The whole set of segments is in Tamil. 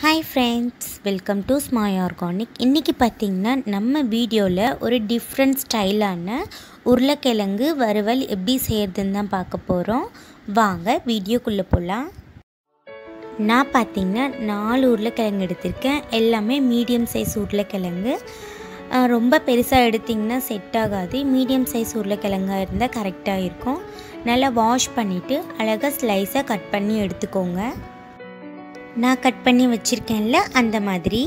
hi friends welcome to Smai organic இன்றைக்கி பார்த்திங்கன்னா நம்ம வீடியோவில் ஒரு டிஃப்ரெண்ட் ஸ்டைலான உருளைக்கிழங்கு வறுவல் எப்படி செய்கிறதுன்னு தான் பார்க்க போகிறோம் வாங்க வீடியோக்குள்ளே போகலாம் நான் பார்த்திங்கன்னா நாலு உருளைக்கிழங்கு எடுத்திருக்கேன் எல்லாமே மீடியம் சைஸ் உருளைக்கிழங்கு அஹ், ரொம்ப பெருசாக எடுத்திங்கன்னா செட் ஆகாது மீடியம் சைஸ் உருளைக்கிழங்காக இருந்தால் கரெக்டாக இருக்கும் நல்லா வாஷ் பண்ணிவிட்டு அழகாக ஸ்லைஸாக கட் பண்ணி எடுத்துக்கோங்க நான் கட் பண்ணி வச்சுருக்கேன்ல அந்த மாதிரி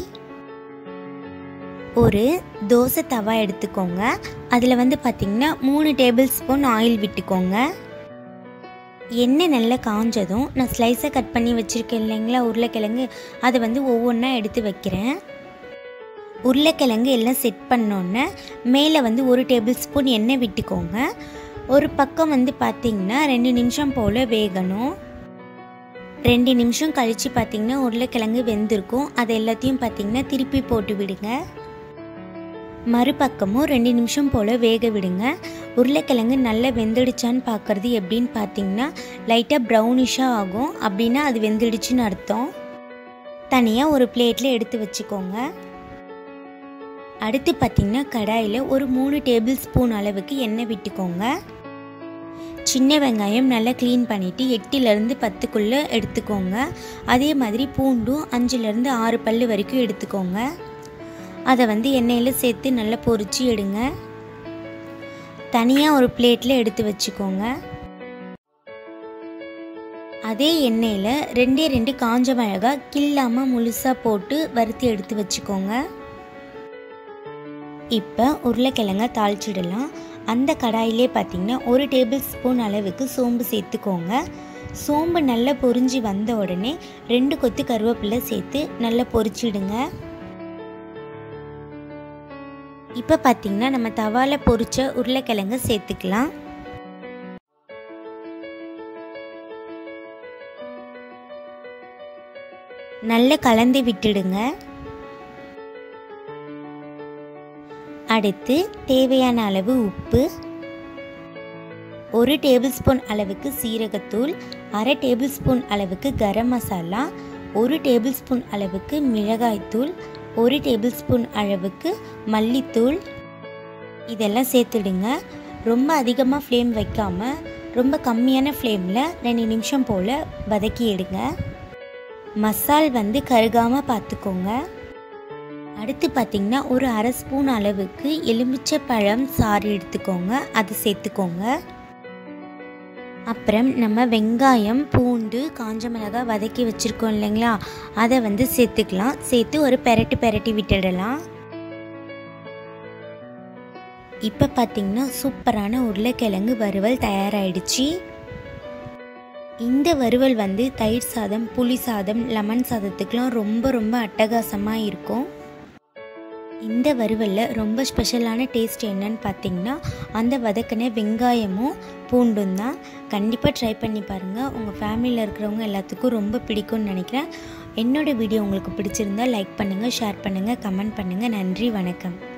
ஒரு தோசை தவா எடுத்துக்கோங்க அதில் வந்து பார்த்திங்கன்னா மூணு டேபிள் ஸ்பூன் ஆயில் விட்டுக்கோங்க எண்ணெய் நல்லா காஞ்சதும் நான் ஸ்லைஸாக கட் பண்ணி வச்சுருக்கேன் இல்லைங்களா உருளைக்கிழங்கு அதை வந்து ஒவ்வொன்றா எடுத்து வைக்கிறேன் உருளைக்கிழங்கு எல்லாம் செட் பண்ணோன்னே மேலே வந்து ஒரு டேபிள் ஸ்பூன் எண்ணெய் விட்டுக்கோங்க ஒரு பக்கம் வந்து பார்த்திங்கன்னா ரெண்டு நிமிஷம் போல் வேகணும் ரெண்டு நிமிஷம் கழித்து பார்த்தீங்கன்னா உருளைக்கிழங்கு வெந்திருக்கும் அது எல்லாத்தையும் பார்த்தீங்கன்னா திருப்பி போட்டு விடுங்க மறுபக்கமும் ரெண்டு நிமிஷம் போல் வேக விடுங்க உருளைக்கிழங்கு நல்லா வெந்துடுச்சான்னு பார்க்குறது எப்படின்னு பார்த்தீங்கன்னா லைட்டாக ப்ரௌனிஷாக ஆகும் அப்படின்னா அது வெந்துடுச்சுன்னு அர்த்தம் தனியாக ஒரு பிளேட்டில் எடுத்து வச்சுக்கோங்க அடுத்து பார்த்தீங்கன்னா கடாயில் ஒரு மூணு டேபிள் ஸ்பூன் அளவுக்கு எண்ணெய் விட்டுக்கோங்க சின்ன வெங்காயம் நல்லா க்ளீன் பண்ணிவிட்டு எட்டுலேருந்து பத்துக்குள்ளே எடுத்துக்கோங்க அதே மாதிரி பூண்டும் அஞ்சுலேருந்து ஆறு பல் வரைக்கும் எடுத்துக்கோங்க அதை வந்து எண்ணெயில் சேர்த்து நல்லா பொரிச்சு எடுங்க தனியாக ஒரு பிளேட்டில் எடுத்து வச்சுக்கோங்க அதே எண்ணெயில் ரெண்டே ரெண்டு காஞ்ச மிளகா கில்லாமல் முழுசாக போட்டு வறுத்து எடுத்து வச்சுக்கோங்க இப்போ உருளைக்கிழங்க தாளிச்சிடலாம் அந்த கடாயிலே பார்த்தீங்கன்னா ஒரு டேபிள் ஸ்பூன் அளவுக்கு சோம்பு சேர்த்துக்கோங்க சோம்பு நல்லா பொரிஞ்சு வந்த உடனே ரெண்டு கொத்து கருவேப்பிலை சேர்த்து நல்லா பொரிச்சிடுங்க இப்போ பார்த்தீங்கன்னா நம்ம தவால பொரிச்ச உருளைக்கிழங்க சேர்த்துக்கலாம் நல்லா கலந்து விட்டுடுங்க அடுத்து தேவையான அளவு உப்பு ஒரு டேபிள் ஸ்பூன் அளவுக்கு சீரகத்தூள் அரை டேபிள் ஸ்பூன் அளவுக்கு கரம் மசாலா ஒரு டேபிள் ஸ்பூன் அளவுக்கு மிளகாய்த்தூள் ஒரு டேபிள் ஸ்பூன் அளவுக்கு மல்லித்தூள் இதெல்லாம் சேர்த்துடுங்க ரொம்ப அதிகமாக ஃப்ளேம் வைக்காமல் ரொம்ப கம்மியான ஃப்ளேமில் ரெண்டு நிமிஷம் போல் வதக்கி எடுங்க மசால் வந்து கருகாமல் பார்த்துக்கோங்க அடுத்து பார்த்திங்கன்னா ஒரு அரை ஸ்பூன் அளவுக்கு எலுமிச்சை பழம் சாறு எடுத்துக்கோங்க அது சேர்த்துக்கோங்க அப்புறம் நம்ம வெங்காயம் பூண்டு காஞ்ச மிளகாய் வதக்கி வச்சுருக்கோம் இல்லைங்களா அதை வந்து சேர்த்துக்கலாம் சேர்த்து ஒரு பெரட்டு பெரட்டி விட்டுடலாம் இப்போ பார்த்திங்கன்னா சூப்பரான உருளைக்கிழங்கு வறுவல் தயாராகிடுச்சு இந்த வறுவல் வந்து தயிர் சாதம் புளி சாதம் லெமன் சாதத்துக்கெலாம் ரொம்ப ரொம்ப அட்டகாசமாக இருக்கும் இந்த வறுவலில் ரொம்ப ஸ்பெஷலான டேஸ்ட் என்னன்னு பார்த்தீங்கன்னா அந்த வதக்கின வெங்காயமும் பூண்டும் தான் கண்டிப்பாக ட்ரை பண்ணி பாருங்கள் உங்கள் ஃபேமிலியில் இருக்கிறவங்க எல்லாத்துக்கும் ரொம்ப பிடிக்கும்னு நினைக்கிறேன் என்னோடய வீடியோ உங்களுக்கு பிடிச்சிருந்தா லைக் பண்ணுங்கள் ஷேர் பண்ணுங்கள் கமெண்ட் பண்ணுங்கள் நன்றி வணக்கம்